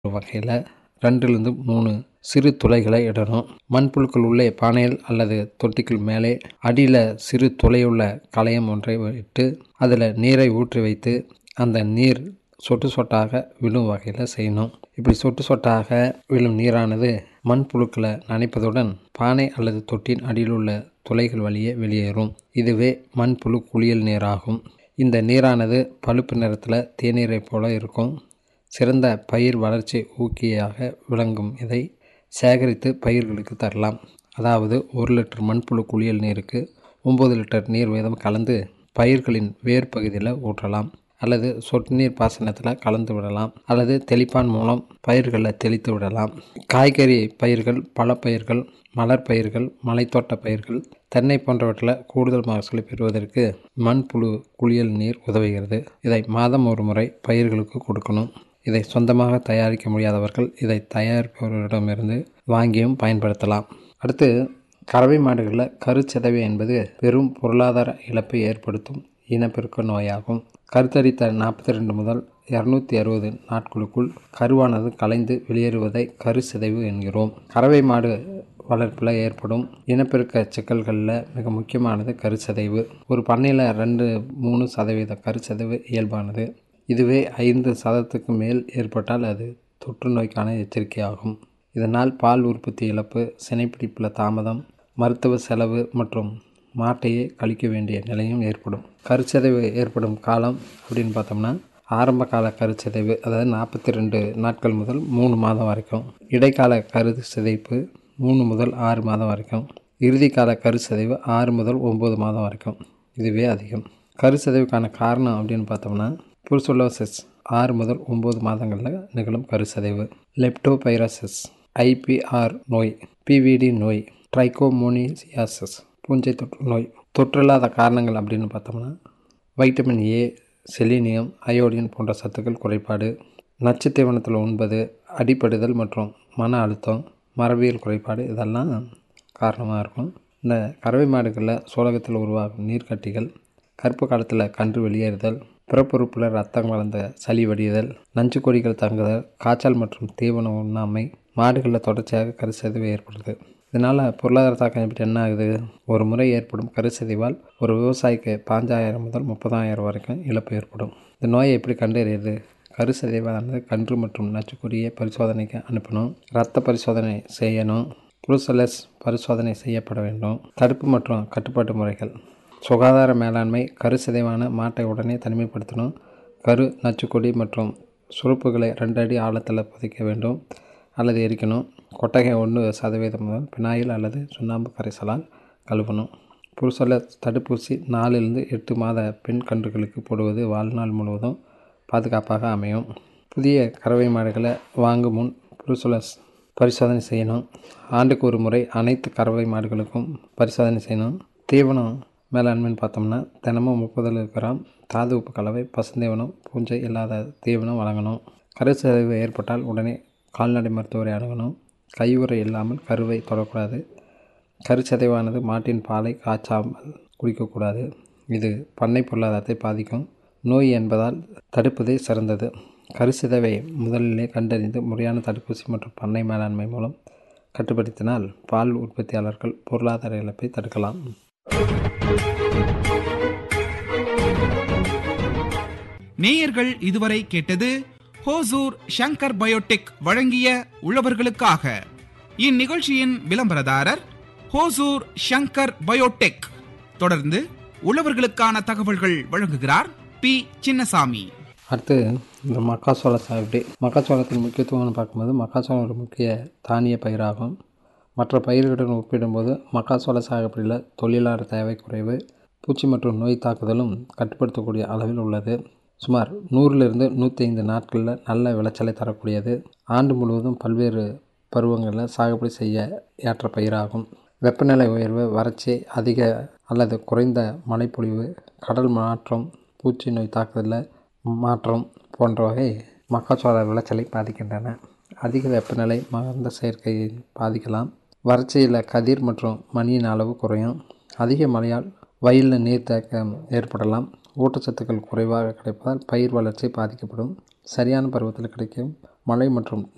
வகையில் ரெண்டுலேருந்து மூணு சிறு துளைகளை இடணும் மண்புழுக்கள் உள்ளே பானையில் அல்லது தொட்டிக்குள் மேலே அடியில் சிறு துளையுள்ள களையம் ஒன்றை விட்டு அதில் நீரை ஊற்றி வைத்து அந்த நீர் சொட்டு சொட்டாக விழும் வகையில் செய்யணும் இப்படி சொட்டு சொட்டாக விழும் நீரானது மண்புழுக்களை நனைப்பதுடன் பானை அல்லது தொட்டியின் அடியில் உள்ள துளைகள் வழியே வெளியேறும் இதுவே மண்புழு குளியல் நீராகும் இந்த நீரானது பழுப்பு நிறத்தில் தேநீரைப் போல இருக்கும் சிறந்த பயிர் வளர்ச்சி ஊக்கியாக விளங்கும் இதை சேகரித்து பயிர்களுக்கு தரலாம் அதாவது ஒரு லிட்டர் மண்புழு குளியல் நீருக்கு ஒம்பது லிட்டர் நீர் வீதம் கலந்து பயிர்களின் வேர் பகுதியில் ஊற்றலாம் அல்லது சொட்டு நீர் பாசனத்தில் கலந்து விடலாம் அல்லது தெளிப்பான் மூலம் பயிர்களில் தெளித்து விடலாம் காய்கறி பயிர்கள் பழப்பயிர்கள் மலர் பயிர்கள் மலைத்தோட்ட பயிர்கள் தென்னை போன்றவற்றில் கூடுதல் மகசூலை பெறுவதற்கு மண்புழு குளியல் நீர் உதவுகிறது இதை மாதம் ஒரு முறை பயிர்களுக்கு கொடுக்கணும் இதை சொந்தமாக தயாரிக்க முடியாதவர்கள் இதை தயாரிப்பவரிடமிருந்து வாங்கியும் பயன்படுத்தலாம் அடுத்து கறவை மாடுகளில் கருச்சிதைவு என்பது பெரும் பொருளாதார இழப்பை ஏற்படுத்தும் இனப்பெருக்க நோயாகும் கருத்தரித்த நாற்பத்தி ரெண்டு முதல் இரநூத்தி அறுபது நாட்களுக்குள் கருவானது கலைந்து வெளியேறுவதை கருச்சிதைவு என்கிறோம் கறவை மாடு வளர்ப்பில் ஏற்படும் இனப்பெருக்க சிக்கல்களில் மிக முக்கியமானது கருச்சிதைவு ஒரு பண்ணையில் ரெண்டு மூணு சதவீத கருச்சிதைவு இயல்பானது இதுவே ஐந்து சதத்துக்கு மேல் ஏற்பட்டால் அது தொற்று நோய்க்கான எச்சரிக்கையாகும் இதனால் பால் உற்பத்தி இழப்பு சினைப்பிடிப்பில் தாமதம் மருத்துவ செலவு மற்றும் மாட்டையே கழிக்க வேண்டிய நிலையும் ஏற்படும் கருச்சிதைவு ஏற்படும் காலம் அப்படின்னு பார்த்தோம்னா ஆரம்ப கால கருச்சிதைவு அதாவது நாற்பத்தி ரெண்டு நாட்கள் முதல் மூணு மாதம் வரைக்கும் இடைக்கால கரு சிதைப்பு மூணு முதல் ஆறு மாதம் வரைக்கும் இறுதிக்கால கருச்சிதைவு ஆறு முதல் ஒம்பது மாதம் வரைக்கும் இதுவே அதிகம் கருச்சிதைவுக்கான காரணம் அப்படின்னு பார்த்தோம்னா புருசுலோசிஸ் ஆறு முதல் ஒம்பது மாதங்களில் நிகழும் கருச்சிதைவு லெப்டோபைரசிஸ் ஐபிஆர் நோய் பிவிடி நோய் ட்ரைகோமோனிசியாசிஸ் பூஞ்சை தொற்று நோய் தொற்றில்லாத காரணங்கள் அப்படின்னு பார்த்தோம்னா வைட்டமின் ஏ செலினியம் அயோடின் போன்ற சத்துக்கள் குறைபாடு நச்சு தீவனத்தில் உண்பது அடிப்படுதல் மற்றும் மன அழுத்தம் மரபியல் குறைபாடு இதெல்லாம் காரணமாக இருக்கும் இந்த கறவை மாடுகளில் சோழகத்தில் உருவாகும் நீர்க்கட்டிகள் கருப்பு காலத்தில் கன்று வெளியேறுதல் பிறப்புறுப்பில் ரத்தம் கலந்த சளி வடியுதல் நஞ்சு கொடிகள் தங்குதல் காய்ச்சல் மற்றும் தீவன உண்ணாமை மாடுகளில் தொடர்ச்சியாக கருச்சிதைவு ஏற்படுது இதனால் பொருளாதார தாக்கம் எப்படி என்ன ஆகுது ஒரு முறை ஏற்படும் கருச்சிதைவால் ஒரு விவசாயிக்கு பாஞ்சாயிரம் முதல் முப்பதாயிரம் வரைக்கும் இழப்பு ஏற்படும் இந்த நோயை எப்படி கண்டறியுது கருச்சிதைவானது கன்று மற்றும் நச்சுக்கொடியை பரிசோதனைக்கு அனுப்பணும் இரத்த பரிசோதனை செய்யணும் புருசலஸ் பரிசோதனை செய்யப்பட வேண்டும் தடுப்பு மற்றும் கட்டுப்பாட்டு முறைகள் சுகாதார மேலாண்மை கருச்சிதைவான மாட்டை உடனே தனிமைப்படுத்தணும் கரு நச்சுக்கொடி மற்றும் சுருப்புகளை ரெண்டு அடி ஆழத்தில் புதைக்க வேண்டும் அல்லது எரிக்கணும் கொட்டகை ஒன்று சதவீதம் முதல் பினாயில் அல்லது சுண்ணாம்பு கரைசலால் கழுவணும் புருசல தடுப்பூசி நாலிலிருந்து எட்டு மாத பெண் கன்றுகளுக்கு போடுவது வாழ்நாள் முழுவதும் பாதுகாப்பாக அமையும் புதிய கறவை மாடுகளை வாங்கும் முன் புருசலஸ் பரிசோதனை செய்யணும் ஆண்டுக்கு ஒரு முறை அனைத்து கறவை மாடுகளுக்கும் பரிசோதனை செய்யணும் தீவனம் மேலாண்மைன்னு பார்த்தோம்னா தினமும் முப்பது கிராம் தாது உப்பு கலவை பசுந்தீவனம் பூஞ்சை இல்லாத தீவனம் வழங்கணும் கருச்சிதைவு ஏற்பட்டால் உடனே கால்நடை மருத்துவரை அணுகணும் கையுறை இல்லாமல் கருவை தொடக்கூடாது கருச்சிதைவானது மாட்டின் பாலை காய்ச்சாமல் குடிக்கக்கூடாது இது பண்ணை பொருளாதாரத்தை பாதிக்கும் நோய் என்பதால் தடுப்பதே சிறந்தது கருச்சிதைவை முதலிலே கண்டறிந்து முறையான தடுப்பூசி மற்றும் பண்ணை மேலாண்மை மூலம் கட்டுப்படுத்தினால் பால் உற்பத்தியாளர்கள் பொருளாதார இழப்பை தடுக்கலாம் நேயர்கள் இதுவரை கேட்டது ஹோசூர் ஷங்கர் பயோடெக் வழங்கிய உழவர்களுக்காக இந்நிகழ்ச்சியின் விளம்பரதாரர் ஹோசூர் ஷங்கர் பயோடெக் தொடர்ந்து உழவர்களுக்கான தகவல்கள் வழங்குகிறார் பி சின்னசாமி அடுத்து இந்த மக்காச்சோள சாகுபடி மக்காச்சோளத்தின் முக்கியத்துவம்னு பார்க்கும்போது மக்காச்சோளம் ஒரு முக்கிய தானிய பயிராகும் மற்ற பயிர்களுடன் ஒப்பிடும்போது மக்காச்சோள சாகுபடியில் தொழிலாளர் தேவை குறைவு பூச்சி மற்றும் நோய் தாக்குதலும் கட்டுப்படுத்தக்கூடிய அளவில் உள்ளது சுமார் நூறிலிருந்து நூற்றி ஐந்து நாட்களில் நல்ல விளைச்சலை தரக்கூடியது ஆண்டு முழுவதும் பல்வேறு பருவங்களில் சாகுபடி செய்ய ஏற்ற பயிராகும் வெப்பநிலை உயர்வு வறட்சி அதிக அல்லது குறைந்த மழைப்பொழிவு கடல் மாற்றம் பூச்சி நோய் தாக்குதலில் மாற்றம் போன்றவை மக்காச்சோள விளைச்சலை பாதிக்கின்றன அதிக வெப்பநிலை மகர்ந்த செயற்கையை பாதிக்கலாம் வறட்சியில் கதிர் மற்றும் மணியின் அளவு குறையும் அதிக மழையால் வயலில் நீர்த்தேக்கம் ஏற்படலாம் ஊட்டச்சத்துக்கள் குறைவாக கிடைப்பதால் பயிர் வளர்ச்சி பாதிக்கப்படும் சரியான பருவத்தில் கிடைக்கும் மழை மற்றும்